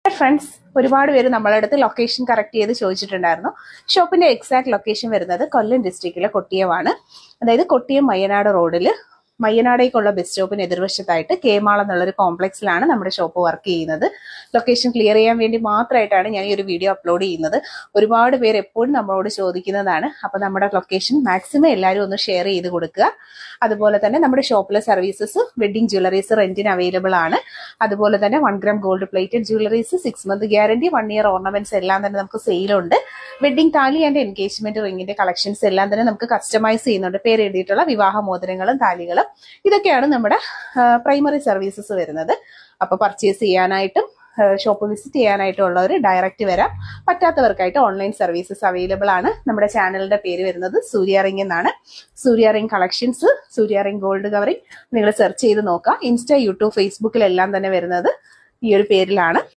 friends ഒരുപാട് പേര് നമ്മളെ അടുത്ത് ലൊക്കേഷൻ കറക്റ്റ് ചെയ്ത് ചോദിച്ചിട്ടുണ്ടായിരുന്നു ഷോപ്പിന്റെ എക്സാക്ട് ലൊക്കേഷൻ വരുന്നത് കൊല്ലം ഡിസ്ട്രിക്റ്റിലെ കൊട്ടിയമാണ് അതായത് കൊട്ടിയം മയ്യനാട് റോഡിൽ മയ്യനാടേക്കുള്ള ബസ് സ്റ്റോപ്പിന് എതിർവശത്തായിട്ട് കേമാൾ എന്നുള്ളൊരു കോംപ്ലക്സിലാണ് നമ്മുടെ ഷോപ്പ് വർക്ക് ചെയ്യുന്നത് ലൊക്കേഷൻ ക്ലിയർ ചെയ്യാൻ വേണ്ടി മാത്രമായിട്ടാണ് ഞാൻ ഈ ഒരു വീഡിയോ അപ്ലോഡ് ചെയ്യുന്നത് ഒരുപാട് പേര് എപ്പോഴും നമ്മളോട് ചോദിക്കുന്നതാണ് അപ്പൊ നമ്മുടെ ലൊക്കേഷൻ മാക്സിമം എല്ലാവരും ഒന്ന് ഷെയർ ചെയ്ത് കൊടുക്കുക അതുപോലെ തന്നെ നമ്മുടെ ഷോപ്പിലെ സർവീസസ് വെഡിങ് ജ്വല്ലറീസ് റെന്റിന് അവൈലബിൾ ആണ് അതുപോലെ തന്നെ one gram gold plated jewelleries six month guarantee one year ornaments എല്ലാം തന്നെ നമുക്ക് സെയിലുണ്ട് വെഡിങ് താലി ആൻഡ് എൻഗേജ്മെന്റ് റിങ്ങിന്റെ കളക്ഷൻസ് എല്ലാം തന്നെ നമുക്ക് കസ്റ്റമൈസ് ചെയ്യുന്നുണ്ട് പേര് എഴുതിയിട്ടുള്ള വിവാഹ മോതിരങ്ങളും താലികളും ഇതൊക്കെയാണ് നമ്മുടെ പ്രൈമറി സർവീസസ് വരുന്നത് അപ്പൊ പർച്ചേസ് ചെയ്യാനായിട്ടും ഷോപ്പ് വിസിറ്റ് ചെയ്യാനായിട്ടും ഉള്ളവർ ഡയറക്റ്റ് വരാം പറ്റാത്തവർക്കായിട്ട് ഓൺലൈൻ സർവീസസ് അവൈലബിൾ ആണ് നമ്മുടെ ചാനലിന്റെ പേര് വരുന്നത് സൂര്യ റിംഗ് എന്നാണ് Surya ring collections Surya ring gold covering നിങ്ങൾ സെർച്ച് ചെയ്ത് നോക്കാം ഇൻസ്റ്റ യൂട്യൂബ് ഫേസ്ബുക്കിലെല്ലാം തന്നെ വരുന്നത് ഈ ഒരു പേരിലാണ്